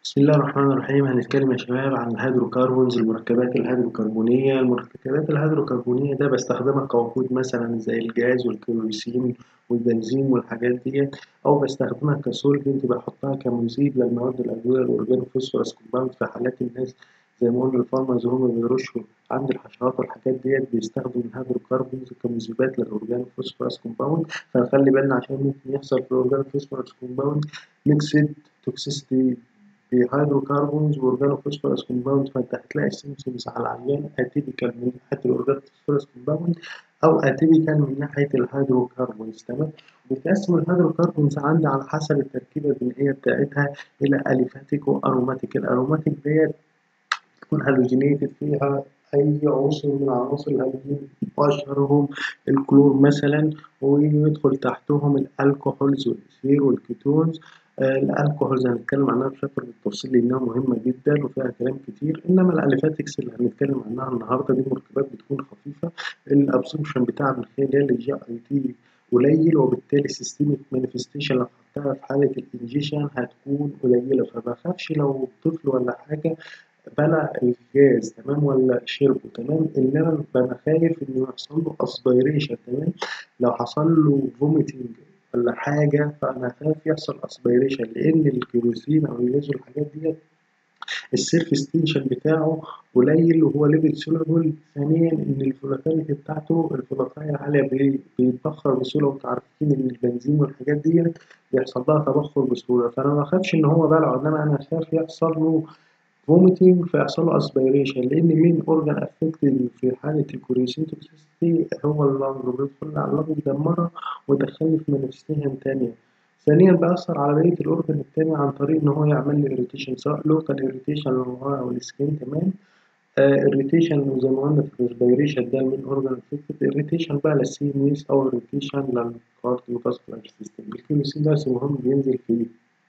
بسم الله الرحمن الرحيم هنتكلم يا شباب عن الهيدروكربونز المركبات الهيدروكربونية المركبات الهيدروكربونية ده بستخدمها كوقود مثلا زي الجاز والكيروسين والبنزين والحاجات ديت أو بستخدمها كسولفنت بحطها كمذيب للمواد العضوية الأورجانوفوسفورس كومباوند في حالات الناس زي ما قلنا الفارمرز هم بيرشوا عند الحشرات والحاجات ديت بيستخدموا الهيدروكربونز كمذيبات للأورجانوفوسفورس كومباوند فنخلي بالنا عشان ممكن يحصل في الأورجانوفوسفورس كومباوند ميكسد توكسيستي بهيدروكربونز واورجانوفوسفورس كومباوند فانت هتلاقي السيمبتومز على العيان اتيبيكال من ناحيه الاورجانوفوسفورس كومباوند او اتيبيكال من ناحيه الهيدروكربونز تمام بتقسم الهيدروكربونز عندي على حسب التركيبه البنائيه بتاعتها الى اليفاتيك واروماتيك الاروماتيك ديت تكون هالوجينيتد فيها اي عنصر من عناصر الهالوجين واشهرهم الكلور مثلا ويدخل تحتهم الالكحولز والاثير والكيتونز الالكوهولز هنتكلم عنها بشكل بالتفصيل لانها مهمه جدا وفيها كلام كتير انما الاليفاتكس اللي هنتكلم عنها النهارده دي مركبات بتكون خفيفه الابسوربشن بتاع من خلال الجي اي تي قليل وبالتالي السيستميك مانيفستيشن لو حطها في حاله الانجيشن هتكون قليله فما بخافش لو طفل ولا حاجه بلع الجاز تمام ولا شربه تمام انما انا خايف انه يحصل له اسبيريشن تمام لو حصل له فوميتنج ولا حاجة فأنا خايف يحصل اسبيريشن لأن الكيروسين أو الجاز والحاجات ديت السيرفيس تنشن بتاعه قليل وهو ليفل سولابل ثانيا إن الفولاتيليتي بتاعته الفولاتايل عالية بيتبخر بسهولة وأنتوا عارفين إن البنزين والحاجات ديت بيحصل لها تبخر بسهولة فأنا مبخافش إن هو بلعه إنما أنا خايف يحصل له فوميتنج فيحصل له اسبيريشن لان مين اورجان افكتد في حاله الكوريسين توكسيستي هو اللنج بيدخل على اللنج يدمرها ويدخلني في مانيفستيشن تانية ثانيا بيأثر على بقية الأورجان التاني عن طريق إن هو يعمل لي إريتيشن سواء لوكال إريتيشن للغاية أو السكين تمام إريتيشن زي ما قلنا في الريسبيريشن ده من أورجان افكتد إريتيشن بقى للسي ام اس أو إريتيشن للكارديو فاسكولار سيستم الكيموسين ده مهم بينزل في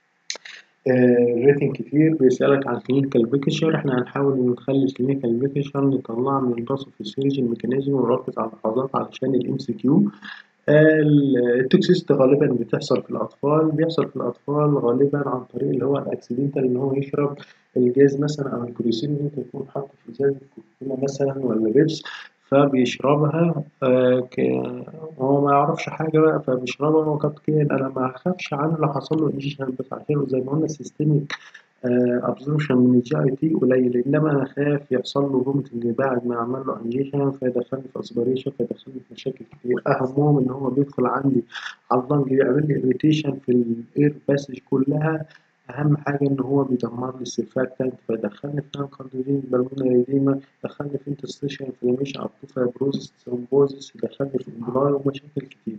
ريتنج كتير بيسألك عن كلينيكال بيكتشر احنا هنحاول نخلي الكلينيكال بيكتشر نطلعها من الباثوفيسيولوجي الميكانيزم ونركز على اللحظات علشان الام سي كيو التوكسيست غالبا بتحصل في الأطفال بيحصل في الأطفال غالبا عن طريق اللي هو الأكسيدنتال إن هو يشرب الجاز مثلا أو الكروسين اللي أنت تكون حاطه في إزازة كوكاكولا مثلا ولا بيبس فبيشربها آه ك... هو ما يعرفش حاجة بقى فبيشربها وقد كان أنا ما أخافش عنه لو حصل له انجيشن بس عشان زي ما قلنا سيستميك ابزوربشن من الجي اي تي قليل انما انا خايف يحصل له فوميتنج بعد ما اعمل له انجيشن فيدخلني في اسبريشن فيدخلني في مشاكل كتير اهمهم ان هو بيدخل عندي على اللنج يعمل لي اريتيشن في الاير باسج كلها اهم حاجه ان هو بيدمر لي السيرفاكتنت فيدخلني في كارديوجين بالمونري ايديما يدخلني في انترستيشن انفلاميشن اب تو فايبروزس ثرومبوزس يدخلني في امبلاي ومشاكل كتير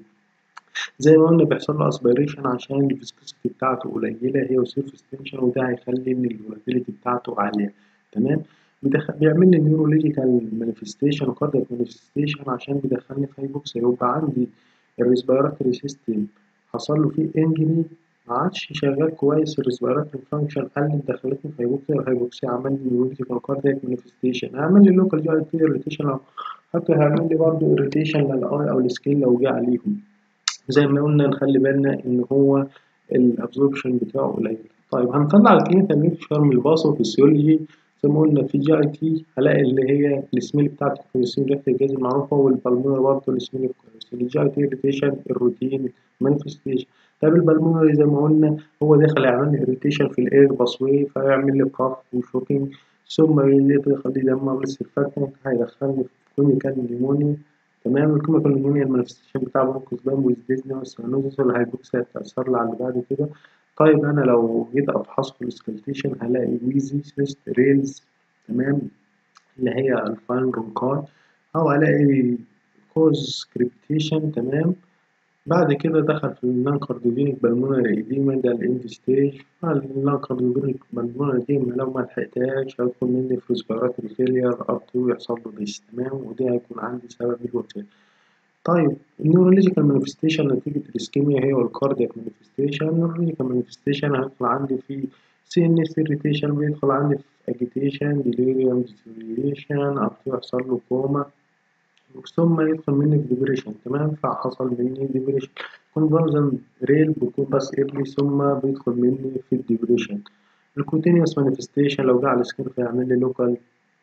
زي ما قلنا بيحصل له اسبيريشن عشان الفيسكوسيتي بتاعته قليله هي وسيرفيس تنشن وده هيخلي ان الفولاتيليتي بتاعته عاليه تمام بيعمل لي نيورولوجيكال مانيفستيشن وكاردياك مانيفستيشن عشان بيدخلني في هايبوكسيا يبقى عندي الريسبيراتوري سيستم حصل له فيه انجري ما عادش شغال كويس الريسبيراتوري فانكشن قل دخلتني في هايبوكسيا والهايبوكسيا عمل لي نيورولوجيكال وكاردياك مانيفستيشن هعمل لي لوكال جي اي تي اريتيشن او حتى هعمل لي برضه اريتيشن للاي او السكين لو جه عليهم زي ما قلنا نخلي بالنا ان هو الابزوربشن بتاعه قليل طيب هنطلع الكلينيكال ميكشر من الباثوفيسيولوجي زي ما قلنا في جي اي تي هلاقي اللي هي السميل بتاعت الكروسين ريحه الجاز المعروفه والبلمونر برضه السميل الكروسين الجي اي تي اريتيشن الروتين مانيفستيشن طيب البلمونري زي ما قلنا هو داخل يعمل لي اريتيشن في الاير باسوي فيعمل لي كاف وشوكينج ثم يدخل يدمر السيرفاكتنت هيدخلني في كلينيكال نيمونيا تمام الكيميكال نيمونيا المانيفستيشن بتاع برونكوس بامبوس ديزني والسيانوزيس والهايبوكسيا هتأثر لي على اللي بعد كده طيب أنا لو جيت أفحص في السكالتيشن هلاقي ويزي سيست ريلز تمام اللي هي الفاين رونكاي أو ألاقي كوز كريبتيشن تمام بعد كده دخل في النان كارديوجينيك بالمونري إديما ده الإند ستيج النان كارديوجينيك بالمونري إديما لو ما لحقتهاش هيدخل مني في ريسبيراتوري فيلير أب تو يحصل له ديس تمام ودي هيكون عندي سبب الوفاة طيب النيورولوجيكال مانيفستيشن نتيجة الإسكيميا هي والكاردياك مانيفستيشن النيورولوجيكال مانيفستيشن هيدخل عندي في سي ان اس irritation بيدخل عندي في agitation delirium deterioration أب تو يحصل له كوما ثم يدخل مني في ديبريشن تمام فحصل مني ديبريشن كونفرجن ريل بيكون بس ايرلي ثم بيدخل مني في الديبريشن الكوتينيوس مانيفستيشن لو جه على السكين فيعمل لي لوكال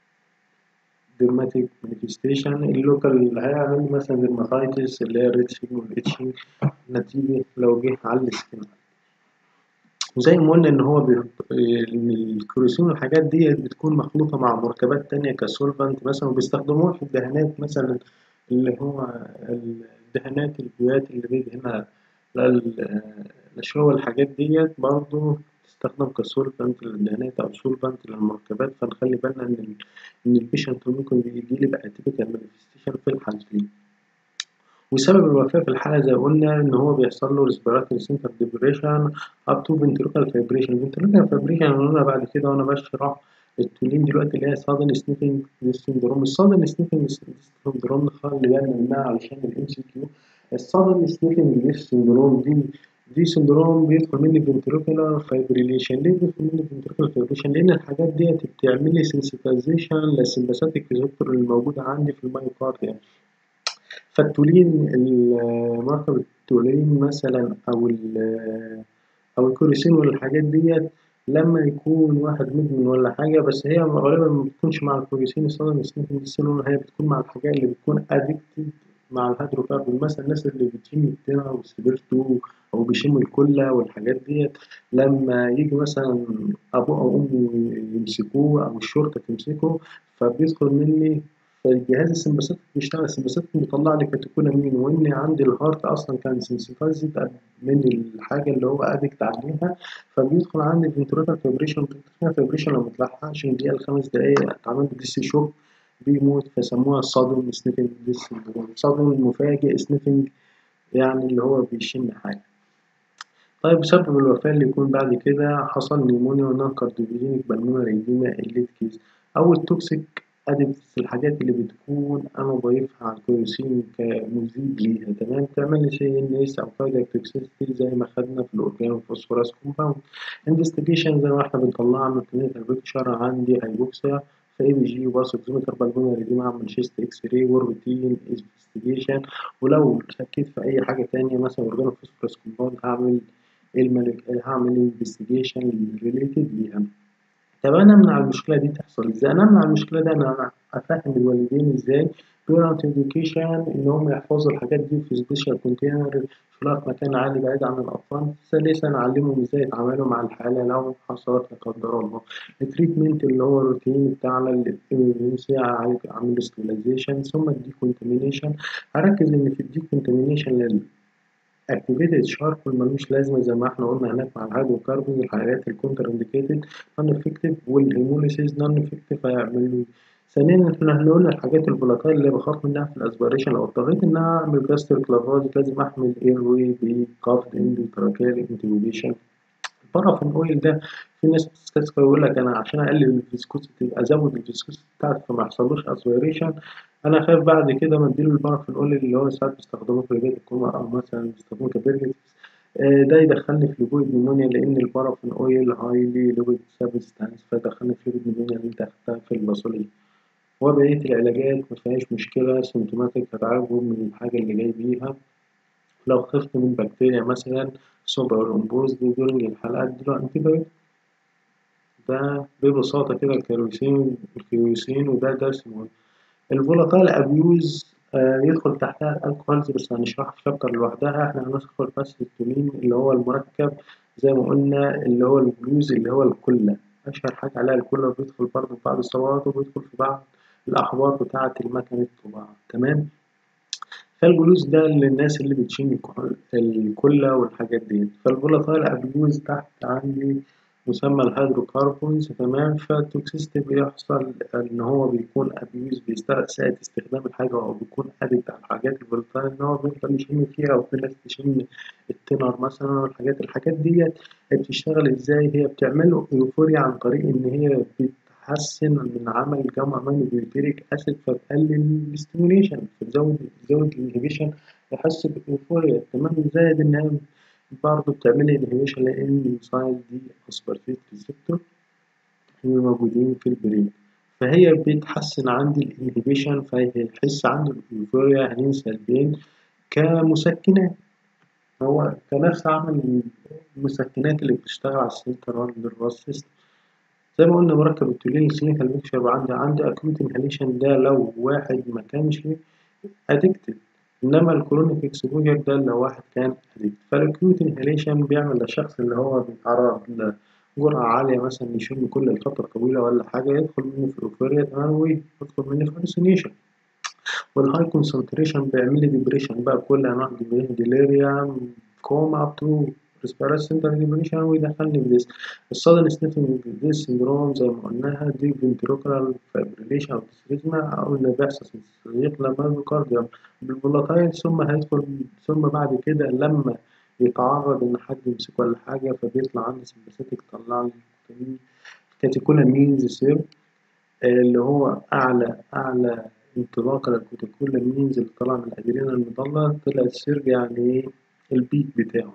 ديرماتيك مانيفستيشن اللوكال اللي هيعمل لي مثلا ديرماتايتس اللي هي الريتشنج والإتشنج نتيجة لو جه على السكين وزي ما قلنا إن هو بي... إن الكروسين والحاجات دي بتكون مخلوطة مع مركبات تانية كسولفنت مثلا وبيستخدموها في الدهانات مثلا اللي هو الدهانات البيوت اللي بيدهنها الأشياء والحاجات ديت برضه تستخدم كسولفنت للدهانات أو سولفنت للمركبات فنخلي بالنا إن ال إن البيشنت ممكن يجيلي بأتيبيكال مانيفستيشن في الحالتين. وسبب الوفاة في الحالة زي ما قلنا إن هو بيحصل له respiratory center depression up to ventricular fibration ventricular fibration قلنا بعد كده وأنا بشرح التولين دلوقتي اللي هي sudden sniffing syndrome السادن sniffing syndrome خلي بالنا منها علشان الام سي كيو السادن sniffing syndrome دي دي سندروم بيدخل مني ventricular fibrillation ليه بيدخل مني ventricular fibrillation لأن الحاجات ديت بتعمل لي sensitization للسمباثيك ريسبتور اللي موجودة عندي في المايوكارديا فالتولين مركب التولين مثلا أو أو الكوريسين والحاجات ديت لما يكون واحد مدمن ولا حاجة بس هي غالبا ما بتكونش مع الكوريسين الصدمة سنيفنج السيلون هي بتكون مع الحاجات اللي بتكون أدكتد مع الهيدروكاربون مثلا الناس اللي بتشم التنا والسبيرتو أو بيشموا الكلة والحاجات ديت لما يجي مثلا أبوه أو أمه يمسكوه أو الشرطة تمسكه فبيدخل مني فالجهاز السمباثيك بيشتغل السمباثيك بيطلع لي كاتيكولامين وان عندي الهارت اصلا كان سنسيتايزد من الحاجه اللي هو ادكت عليها فبيدخل عندي فنتريكال فيبريشن فيبريشن لو ما تلحقش دقيقه لخمس دقائق اتعمل ديس شوك بيموت فسموها صدم سنيفنج ديس صدم مفاجئ سنيفنج يعني اللي هو بيشم حاجه طيب سبب الوفاة اللي يكون بعد كده حصل نيمونيا ونون كارديوجينيك بالمونري إديما الليت كيس أو التوكسيك أدبس الحاجات اللي بتكون أنا ضايفها على الكويسين كمزيد ليها تمام تعمل لي شيء إن إس أو كاردياك توكسيستي زي ما خدنا في الأورجان والفوسفورس كومباوند انفستيجيشن زي ما إحنا بنطلعها من كلينيكال بيكتشر عندي هايبوكسيا في اي بي جي وباسوكسيمتر بالمونري دي معمل شيست اكس راي وروتين انفستيجيشن ولو شكيت في أي حاجة تانية مثلا أورجان والفوسفورس كومباوند هعمل الملك هعمل انفستيجيشن ريليتد ليها طب انا امنع المشكله دي تحصل ازاي انا امنع المشكله دي انا افهم الوالدين ازاي بيرنت اديوكيشن ان هم يحفظوا الحاجات دي في سبيشال كونتينر في مكان عالي بعيد عن الاطفال ثالثا اعلمهم ازاي يتعاملوا مع الحاله لو حصلت لا قدر الله التريتمنت اللي هو الروتين بتاعنا الامرجنسي اعمل ستيلايزيشن ثم الديكونتامينيشن هركز ان في الديكونتامينيشن لل اكتيفيتد شاركول ملوش لازمه زي ما احنا قلنا هناك مع الهيدروكربونز الحاجات الكونتر انديكيتد نون افكتيف والهيموليسيس نون افكتيف هيعملوا ثانيا احنا قلنا الحاجات الفولاتايل اللي بخاف منها في الاسبريشن لو اضطريت ان انا اعمل جاستريك لافاج لازم احمل اير واي بكافد اندوتراكيال انتيوبيشن البارافين اويل ده في ناس بتستسقى يقول لك انا عشان اقلل الفيسكوسيتي ازود الفيسكوسيتي بتاعتي فما يحصلوش اسبيريشن انا خايف بعد كده ما اديله البارافين اويل اللي هو ساعات بيستخدموه في رجال الكوما او مثلا بيستخدموه كبرجل ده يدخلني في ليبويد نيمونيا لان البارافين اويل هايلي ليبويد سابستانس فيدخلني في ليبويد نيمونيا اللي انت اخدتها في الباثولوجي وبقية العلاجات مفيهاش مشكلة سيمتوماتيك هتعالجه من الحاجة اللي جاي بيها لو خفت من بكتيريا مثلا سوبر امبوز دي دورنج الحلقات دي انتي ده ببساطة كده الكيروسين الكيروسين وده درس مهم الفولاتايل ابيوز آه يدخل تحتها الالكوهولز بس هنشرحها في شابتر لوحدها احنا هندخل بس التولين اللي هو المركب زي ما قلنا اللي هو الجلوز اللي هو الكلة أشهر حاجة عليها الكلة بيدخل برضه في بعض الصبغات وبيدخل في بعض الأحبار بتاعة المكنة الطباعة تمام فالجلوس ده للناس اللي بتشم الكلة والحاجات دي فالفولاتايل أبيوز تحت عندي مسمى الهيدروكربونز تمام فالتوكسيستي بيحصل إن هو بيكون أبيوز بيساعد استخدام الحاجة أو بيكون أدكت على الحاجات الفولاتايل إن هو بيفضل يشم فيها وفي ناس تشم التنر مثلا والحاجات الحاجات ديت بتشتغل إزاي هي بتعمل يوفوريا عن طريق إن هي بتحسن من عمل جمع مانوبيوتيريك أسيد فبتقلل الاستيميوليشن فبتزود بتزود الانهبيشن يحس باليوفوريا تمام زائد إنها برضه بتعمل انهبيشن لأن السايد دي أسبرتيت ريسبتور اللي موجودين في البرين فهي بتحسن عندي الانهبيشن فيحس عندي اليوفوريا هننسى البين كمسكنات هو كنفس عمل المسكنات اللي بتشتغل على السنترال نيرفس سيستم زي ما قلنا مركب التولين الكلينيكال بيكتشر عندي عندي اكيوت انهاليشن ده لو واحد ما كانش ادكتد انما الكرونيك اكسبوجر ده لو واحد كان ادكتد فالاكيوت انهاليشن بيعمل للشخص اللي هو بيتعرض لجرعة عالية مثلا يشم كل الفترة طويلة ولا حاجة يدخل منه في الأوفوريا تمام ويدخل منه في هالوسينيشن والهاي كونسنتريشن بيعمل لي ديبريشن بقى بكل انواع ديليريا كوما اب تو ريسبيراتوري سنتر ديبريشن ويدخلني في ديس الصدن سنيفنج ديس سندروم زي ما قلناها دي فنتروكرال فايبريليشن او ديسريزما او اللي بيحصل يطلع مايوكارديوم بالفولاتايل ثم هيدخل ثم بعد كده لما يتعرض ان حد يمسكه ولا حاجه فبيطلع عندي سمباثيك طلع لي كاتيكولامينز سير اللي هو اعلى اعلى انطلاقا للكوتيكولامينز اللي طلع من الادرينال المضلة طلع السيرج يعني البيك بتاعه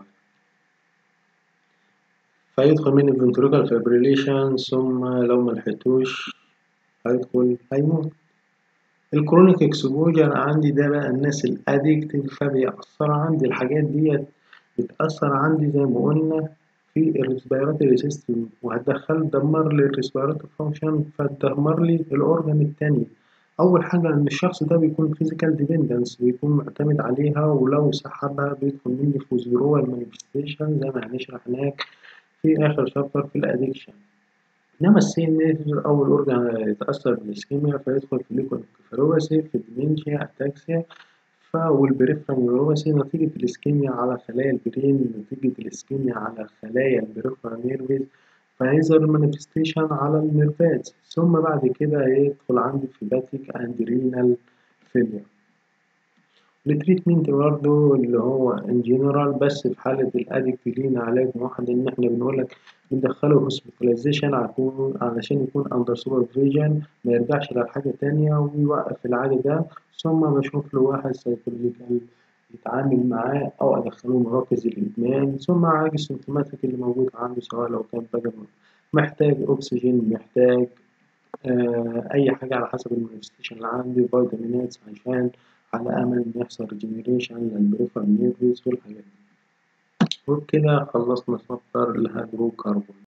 فيدخل مني فنتريكال فابريليشن ثم لو ملحقتوش هيدخل هيموت الكرونيك اكسبوجر عندي ده بقى الناس الاديكتيف فبيأثر عندي الحاجات ديت بتأثر عندي زي ما قلنا في الريسبيراتوري سيستم وهتدخل تدمر لي الريسبيراتوري فانكشن فتدمر لي الأورجان التاني أول حاجة إن الشخص ده بيكون فيزيكال ديبندنس بيكون معتمد عليها ولو سحبها بيدخل مني في وزيرو مانيفستيشن زي ما هنشرح هناك في آخر شابتر في الأدكشن إنما السي إن أول أورجان يتأثر بالإسكيميا فيدخل في ليكوفيروباسي في الديمنشيا أتاكسيا والبريفرال نيوروباثي نتيجة الإسكيميا على خلايا البرين نتيجة الإسكيميا على خلايا البريفرال نيرفز فهيظهر المانيفستيشن على النيرفات ثم بعد كده يدخل عندي في باتيك أند رينال فيلير التريتمنت برضه اللي هو ان جنرال بس في حالة الادكت لينا علاج موحد ان احنا بنقول لك ندخله هوسبيتاليزيشن علشان يكون اندر سوبرفيجن ما يرجعش لحاجة تانية ويوقف العادي ده ثم بشوف له واحد سايكولوجيكال يتعامل معاه أو أدخله مراكز الإدمان ثم أعالج السيمتوماتيك اللي موجود عنده سواء لو كان بقى محتاج أكسجين محتاج آه أي حاجة على حسب المانيفستيشن اللي عندي فيتامينات عشان على أمل إن يحصل ريجنريشن للبريفرال نيرفز والحاجات دي وبكده خلصنا شابتر الهيدروكربون